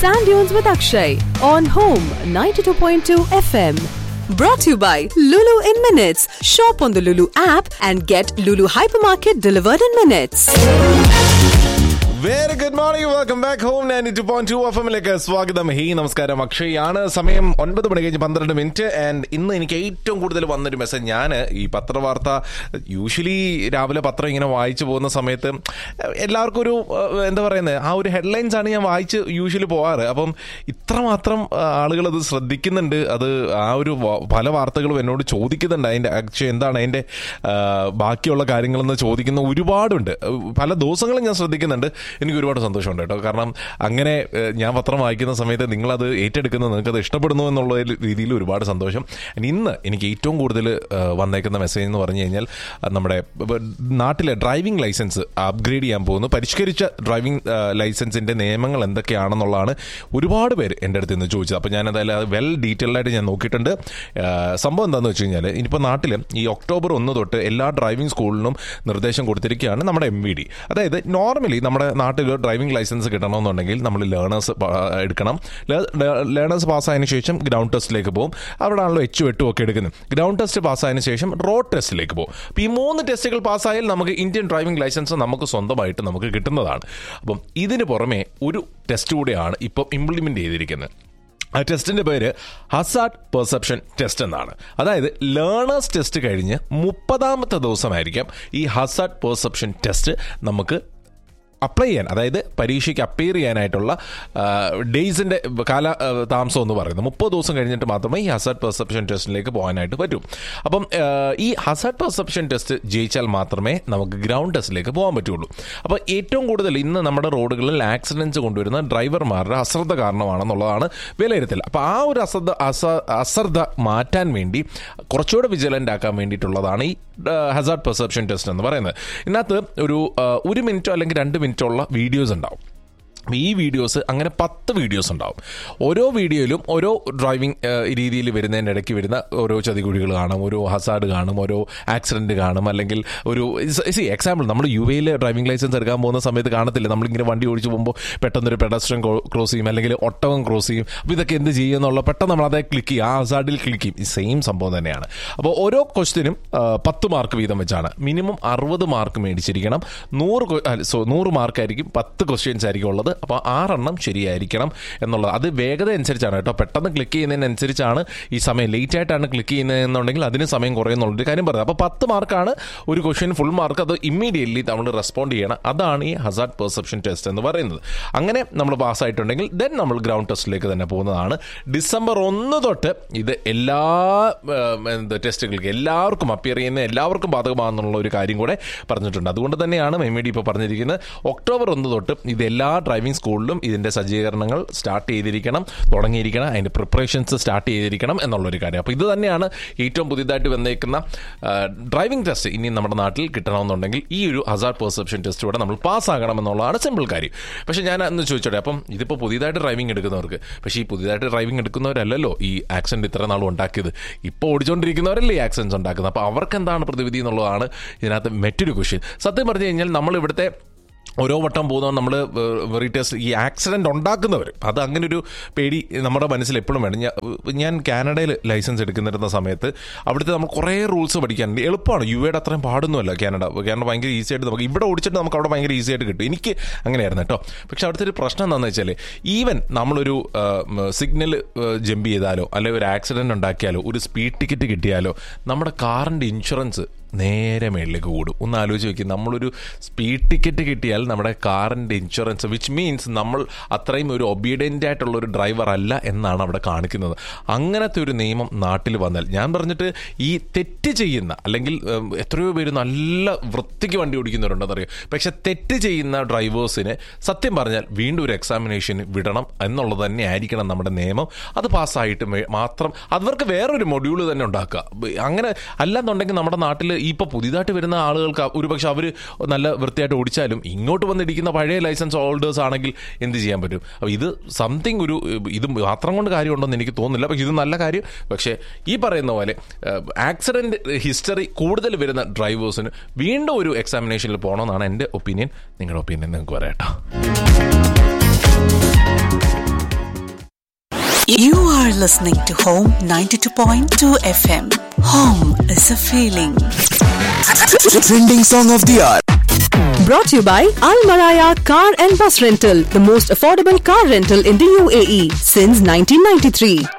Sand Dunes with Akshay on Home 92.2 FM. Brought to you by Lulu in Minutes. Shop on the Lulu app and get Lulu Hypermarket delivered in minutes. Very good morning welcome back home ninety two point two F എമ്മിലേക്ക് സ്വാഗതം hey നമസ്കാരം അക്ഷയ് ആണ് സമയം ഒൻപത് മണി കഴിഞ്ഞ് പന്ത്രണ്ട് minute and ഇന്ന് എനിക്ക് ഏറ്റവും കൂടുതൽ വന്നൊരു മെസ്സേജ് ഞാൻ ഈ പത്രവാർത്ത യൂഷ്വലി രാവിലെ പത്രം ഇങ്ങനെ വായിച്ചു പോകുന്ന സമയത്ത് എല്ലാവർക്കും ഒരു ഏഹ്, എന്താ പറയുന്നത് ആ ഒരു ഹെഡ്ലൈൻസ് ആണ് ഞാൻ വായിച്ച് യൂഷ്വലി പോവാറ് അപ്പം ഇത്രമാത്രം ആളുകൾ അത് ശ്രദ്ധിക്കുന്നുണ്ട് അത് ആ ഒരു വ- പല വാർത്തകളും എന്നോട് ചോദിക്കുന്നുണ്ട് അതിന്റെ ആക്ച്വലി എന്താണ് അതിന്റെ ആ, ബാക്കിയുള്ള കാര്യങ്ങളെന്ന് ചോദിക്കുന്ന ഒരുപാടുണ്ട് പല ദിവസങ്ങളും ഞാൻ ശ്രദ്ധിക്കുന്നുണ്ട് എനിക്ക് ഒരുപാട് സന്തോഷമുണ്ട് കേട്ടോ കാരണം അങ്ങനെ ഏഹ്, ഞാൻ പത്രം വായിക്കുന്ന സമയത്ത് നിങ്ങളത് ഏറ്റെടുക്കുന്നത് നിങ്ങൾക്കത് ഇഷ്ടപ്പെടുന്നു എന്നുള്ള ഒരു രീതിയിൽ ഒരുപാട് സന്തോഷം And ഇന്ന് എനിക്ക് ഏറ്റവും കൂടുതൽ ഏഹ്, വന്നേക്കുന്ന മെസ്സേജ് എന്ന് പറഞ്ഞു കഴിഞ്ഞാൽ അത് നമ്മുടെ ബ- നാട്ടിലെ ഡ്രൈവിംഗ് ലൈസൻസ് അപ്ഗ്രേഡ് ചെയ്യാൻ പോകുന്നു പരിഷ്കരിച്ച ഡ്രൈവിംഗ് ലൈസൻസിന്റെ നിയമങ്ങൾ എന്തൊക്കെയാണെന്നുള്ളതാണ് ഒരുപാട് പേര് എൻ്റെ അടുത്ത് നിന്ന് ചോദിച്ചത് അപ്പോൾ ഞാൻ അതായത് അത് വെൽ ഡീറ്റെയിൽഡ് ആയിട്ട് ഞാൻ നോക്കിയിട്ടുണ്ട് ഏഹ്, സംഭവം എന്താണെന്ന് വെച്ച് കഴിഞ്ഞാൽ ഇനിയിപ്പോൾ നാട്ടിൽ ഈ ഒക്ടോബർ ഒന്ന് തൊട്ട് എല്ലാ ഡ്രൈവിംഗ് സ്കൂളിനും നിർദ്ദേശം കൊടുത്തിരിക്കുകയാണ് നമ്മുടെ എം വി ഡി അതായത് നോർമലി നമ്മുടെ നാട്ടിൽ ഡ്രൈവിംഗ് ലൈസൻസ് കിട്ടണമെന്നുണ്ടെങ്കിൽ നമ്മൾ ലേണേഴ്സ് എടുക്കണം ലേണേഴ്സ് പാസ്സായതിനു ശേഷം ഗ്രൗണ്ട് ടെസ്റ്റിലേക്ക് പോകും അവിടെയാണല്ലോ എച്ചും എട്ടും ഒക്കെ എടുക്കുന്നത് ഗ്രൗണ്ട് ടെസ്റ്റ് പാസ്സായതിനു ശേഷം റോഡ് ടെസ്റ്റിലേക്ക് പോകും അപ്പോൾ ഈ മൂന്ന് ടെസ്റ്റുകൾ പാസ്സായാൽ നമുക്ക് ഇന്ത്യൻ ഡ്രൈവിംഗ് ലൈസൻസ് നമുക്ക് സ്വന്തമായിട്ട് നമുക്ക് കിട്ടുന്നതാണ് അപ്പം ഇതിന് പുറമെ ഒരു ടെസ്റ്റ് കൂടെയാണ് ഇപ്പം ഇംപ്ലിമെന്റ് ചെയ്തിരിക്കുന്നത് ആ ടെസ്റ്റിന്റെ പേര് ഹസാർഡ് പെർസെപ്ഷൻ ടെസ്റ്റ് എന്നാണ് അതായത് ലേണേഴ്സ് ടെസ്റ്റ് കഴിഞ്ഞ് മുപ്പതാമത്തെ ദിവസമായിരിക്കാം ഈ ഹസാർഡ് പെർസെപ്ഷൻ ടെസ്റ്റ് നമുക്ക് അപ്ലൈ ചെയ്യാൻ അതായത് പരീക്ഷയ്ക്ക് അപ്പിയർ ചെയ്യാനായിട്ടുള്ള ഡേയ്സിന്റെ കാല ആ, താമസം എന്ന് പറയുന്നത് മുപ്പത് ദിവസം കഴിഞ്ഞിട്ട് മാത്രമേ ഈ ഹസാർഡ് പെർസെപ്ഷൻ ടെസ്റ്റിലേക്ക് പോകാനായിട്ട് പറ്റൂ അപ്പം ആ, ഈ ഹസാർഡ് പെർസെപ്ഷൻ ടെസ്റ്റ് ജയിച്ചാൽ മാത്രമേ നമുക്ക് ഗ്രൗണ്ട് ടെസ്റ്റിലേക്ക് പോകാൻ പറ്റുള്ളൂ അപ്പോൾ ഏറ്റവും കൂടുതൽ ഇന്ന് നമ്മുടെ റോഡുകളിൽ ആക്സിഡൻറ്റ്സ് കൊണ്ടുവരുന്ന ഡ്രൈവർമാരുടെ അശ്രദ്ധ കാരണമാണെന്നുള്ളതാണ് വിലയിരുത്തൽ അപ്പോൾ ആ ഒരു അശ്രദ്ധ അസ- അശ്രദ്ധ മാറ്റാൻ വേണ്ടി കുറച്ചുകൂടെ വിജിലൻ്റ് ആക്കാൻ വേണ്ടിയിട്ടുള്ളതാണ് ഈ ഹസാർഡ് പെർസെപ്ഷൻ ടെസ്റ്റ് എന്ന് പറയുന്നത് ഇതിനകത്ത് ഒരു ആ, ഒരു മിനിറ്റോ അല്ലെങ്കിൽ രണ്ട് മിനിറ്റോ ഉള്ള വീഡിയോസ് ഉണ്ടാവും അപ്പോൾ ഈ വീഡിയോസ് അങ്ങനെ പത്ത് വീഡിയോസ് ഉണ്ടാവും ഓരോ വീഡിയോയിലും ഓരോ ഡ്രൈവിംഗ് രീതിയിൽ വരുന്നതിൻ്റെ ഇടയ്ക്ക് വരുന്ന ഓരോ ചതികുഴികൾ കാണും ഓരോ ഹസാർഡ് കാണും ഓരോ ആക്സിഡന്റ് കാണും അല്ലെങ്കിൽ ഒരു സി എക്സാമ്പിൾ നമ്മൾ യു എയിൽ ഡ്രൈവിംഗ് ലൈസൻസ് എടുക്കാൻ പോകുന്ന സമയത്ത് കാണത്തില്ല നമ്മളിങ്ങനെ വണ്ടി ഓടിച്ച് പോകുമ്പോൾ പെട്ടെന്നൊരു പെഡസ്ട്രൻ ക്രോസ് ചെയ്യും അല്ലെങ്കിൽ ഒട്ടകം ക്രോസ് ചെയ്യും അപ്പോൾ ഇതൊക്കെ എന്ത് ചെയ്യും എന്നുള്ള പെട്ടെന്ന് നമ്മൾ അതേ ക്ലിക്ക് ചെയ്യും ആ ഹസാർഡിൽ ക്ലിക്ക് ചെയ്യും ഈ സെയിം സംഭവം തന്നെയാണ് അപ്പോൾ ഓരോ ക്വസ്റ്റിനും പത്ത് മാർക്ക് വീതം വെച്ചാണ് മിനിമം അറുപത് മാർക്ക് മേടിച്ചിരിക്കണം നൂറ് സോ നൂറ് മാർക്കായിരിക്കും പത്ത് ക്വസ്റ്റ്യൻസ് ആയിരിക്കും ഉള്ളത് അപ്പോൾ ആറെണ്ണം ശരിയായിരിക്കണം എന്നുള്ളത് അത് വേഗത അനുസരിച്ചാണ് കേട്ടോ പെട്ടെന്ന് ക്ലിക്ക് ചെയ്യുന്നതിനനുസരിച്ചാണ് ഈ സമയം ലേറ്റ് ആയിട്ടാണ് ക്ലിക്ക് ചെയ്യുന്നതെന്നുണ്ടെങ്കിൽ അതിന് സമയം കുറയുന്നുള്ളൊരു കാര്യം പറയുന്നത് അപ്പോൾ പത്ത് മാർക്കാണ് ഒരു ക്വസ്റ്റ്യൻ ഫുൾ മാർക്ക് അത് ഇമ്മീഡിയറ്റ്ലി നമ്മൾ റെസ്പോണ്ട് ചെയ്യണം അതാണ് ഈ ഹസാർഡ് പെർസെപ്ഷൻ ടെസ്റ്റ് എന്ന് പറയുന്നത് അങ്ങനെ നമ്മൾ പാസ്സായിട്ടുണ്ടെങ്കിൽ ദെൻ നമ്മൾ ഗ്രൗണ്ട് ടെസ്റ്റിലേക്ക് തന്നെ പോകുന്നതാണ് ഡിസംബർ ഒന്ന് തൊട്ട് ഇത് എല്ലാ ഏം, എന്ത് ടെസ്റ്റുകൾക്ക് എല്ലാവർക്കും അപ്പിയർ ചെയ്യുന്ന എല്ലാവർക്കും ബാധകമാണെന്നുള്ള ഒരു കാര്യം കൂടെ പറഞ്ഞിട്ടുണ്ട് അതുകൊണ്ട് തന്നെയാണ് എം ഡി ഇപ്പോൾ പറഞ്ഞിരിക്കുന്നത് ഒക്ടോബർ ഒന്ന് തൊട്ട് ഇത് എല്ലാ ഡ്രൈവിംഗ് സ്കൂളിലും ഇതിന്റെ സജ്ജീകരണങ്ങൾ സ്റ്റാർട്ട് ചെയ്തിരിക്കണം തുടങ്ങിയിരിക്കണം അതിന്റെ പ്രിപ്പറേഷൻസ് സ്റ്റാർട്ട് ചെയ്തിരിക്കണം എന്നുള്ളൊരു കാര്യം അപ്പോൾ ഇത് തന്നെയാണ് ഏറ്റവും പുതിയതായിട്ട് വന്നേക്കുന്ന ഡ്രൈവിംഗ് ടെസ്റ്റ് ഇനി നമ്മുടെ നാട്ടിൽ കിട്ടണമെന്നുണ്ടെങ്കിൽ ഈ ഒരു ഹസാർഡ് പെർസെപ്ഷൻ ടെസ്റ്റിലൂടെ നമ്മൾ പാസ്സാകണം എന്നുള്ളതാണ് സിമ്പിൾ കാര്യം പക്ഷേ ഞാൻ അന്ന് ചോദിച്ചോട്ടെ അപ്പം ഇതിപ്പോൾ പുതിയതായിട്ട് ഡ്രൈവിംഗ് എടുക്കുന്നവർക്ക് പക്ഷേ ഈ പുതിയതായിട്ട് ഡ്രൈവിംഗ് എടുക്കുന്നവരല്ലല്ലോ ഈ ആക്സിഡന്റ് ഇത്ര നാളും ഉണ്ടാക്കിയത് ഇപ്പോൾ ഓടിച്ചുകൊണ്ടിരിക്കുന്നവരല്ലേ ഈ ആക്സിഡൻസ് ഉണ്ടാക്കുന്നത് അപ്പോൾ അവർക്ക് എന്താണ് പ്രതിവിധി എന്നുള്ളതാണ് ഇതിനകത്ത് മറ്റൊരു ക്വസ്റ്റ്യൻ സത്യം പറഞ്ഞു കഴിഞ്ഞാൽ നമ്മൾ ഇവിടുത്തെ ഓരോ വട്ടം പോകുമ്പോൾ നമ്മൾ റീറ്റേഴ്സ് ഈ ആക്സിഡന്റ് ഉണ്ടാക്കുന്നവർ അത് അങ്ങനെ ഒരു പേടി നമ്മുടെ മനസ്സിൽ എപ്പോഴും വേണം ഞാൻ ഞാൻ കാനഡയിൽ ലൈസൻസ് എടുക്കുന്നിരുന്ന സമയത്ത് അവിടുത്തെ നമ്മൾ കുറേ റൂൾസ് പഠിക്കാനുണ്ട് എളുപ്പമാണ് യു എയുടെ അത്രയും പാടൊന്നുമല്ല കാനഡ കാനഡ ഭയങ്കര ഈസി ആയിട്ട് നമുക്ക് ഇവിടെ ഓടിച്ചിട്ട് നമുക്ക് അവിടെ ഭയങ്കര ഈസി ആയിട്ട് കിട്ടും എനിക്ക് അങ്ങനെയായിരുന്നു കേട്ടോ പക്ഷെ അവിടുത്തെ ഒരു പ്രശ്നം എന്താണെന്ന് വെച്ചാൽ ഈവൻ നമ്മളൊരു സിഗ്നൽ ജമ്പ് ചെയ്താലോ അല്ലെങ്കിൽ ഒരു ആക്സിഡന്റ് ഉണ്ടാക്കിയാലോ ഒരു സ്പീഡ് ടിക്കറ്റ് കിട്ടിയാലോ നമ്മുടെ കാറിന്റെ ഇൻഷുറൻസ് നേരെ മേളിലേക്ക് കൂടും ഒന്ന് ആലോചിച്ച് നോക്കി നമ്മളൊരു സ്പീഡ് ടിക്കറ്റ് കിട്ടിയാൽ നമ്മുടെ കാറിൻ്റെ ഇൻഷുറൻസ് വിച്ച് മീൻസ് നമ്മൾ അത്രയും ഒരു ഒബീഡിയൻ്റ് ആയിട്ടുള്ള ഒരു ഡ്രൈവർ അല്ല എന്നാണ് അവിടെ കാണിക്കുന്നത് അങ്ങനത്തെ ഒരു നിയമം നാട്ടിൽ വന്നാൽ ഞാൻ പറഞ്ഞിട്ട് ഈ തെറ്റ് ചെയ്യുന്ന അല്ലെങ്കിൽ ഉം, എത്രയോ പേര് നല്ല വൃത്തിക്ക് വണ്ടി ഓടിക്കുന്നവരുണ്ടെന്നറിയോ പക്ഷെ തെറ്റ് ചെയ്യുന്ന ഡ്രൈവേഴ്സിന് സത്യം പറഞ്ഞാൽ വീണ്ടും ഒരു എക്സാമിനേഷൻ വിടണം എന്നുള്ളത് തന്നെ ആയിരിക്കണം നമ്മുടെ നിയമം അത് പാസ്സായിട്ട് മേ- മാത്രം അവർക്ക് വേറൊരു മൊഡ്യൂൾ തന്നെ ഉണ്ടാക്കുക ബ- അങ്ങനെ അല്ലെന്നുണ്ടെങ്കിൽ നമ്മുടെ നാട്ടിൽ ഈ ഇപ്പോൾ പുതിയതായിട്ട് വരുന്ന ആളുകൾക്ക് ഒരുപക്ഷെ അവർ നല്ല വൃത്തിയായിട്ട് ഓടിച്ചാലും ഇങ്ങോട്ട് വന്നിരിക്കുന്ന പഴയ ലൈസൻസ് ഹോൾഡേഴ്സ് ആണെങ്കിൽ എന്ത് ചെയ്യാൻ പറ്റും അപ്പോൾ ഇത് സംതിങ് ഒരു ഇത് മാത്രം കൊണ്ട് കാര്യമുണ്ടെന്ന് എനിക്ക് തോന്നുന്നില്ല പക്ഷേ ഇത് നല്ല കാര്യം പക്ഷേ ഈ പറയുന്ന പോലെ ആക്സിഡന്റ് ഹിസ്റ്ററി കൂടുതൽ വരുന്ന ഡ്രൈവേഴ്സിന് വീണ്ടും ഒരു എക്സാമിനേഷനിൽ പോകണമെന്നാണ് എൻ്റെ ഒപ്പീനിയൻ നിങ്ങളുടെ ഒപ്പീനിയൻ നിങ്ങൾക്ക് പറയാട്ടോ You are listening to Home 92.2 FM. Home is a feeling. Trending song of the hour. Brought to you by Al Maraya Car and Bus Rental, the most affordable car rental in the UAE since 1993.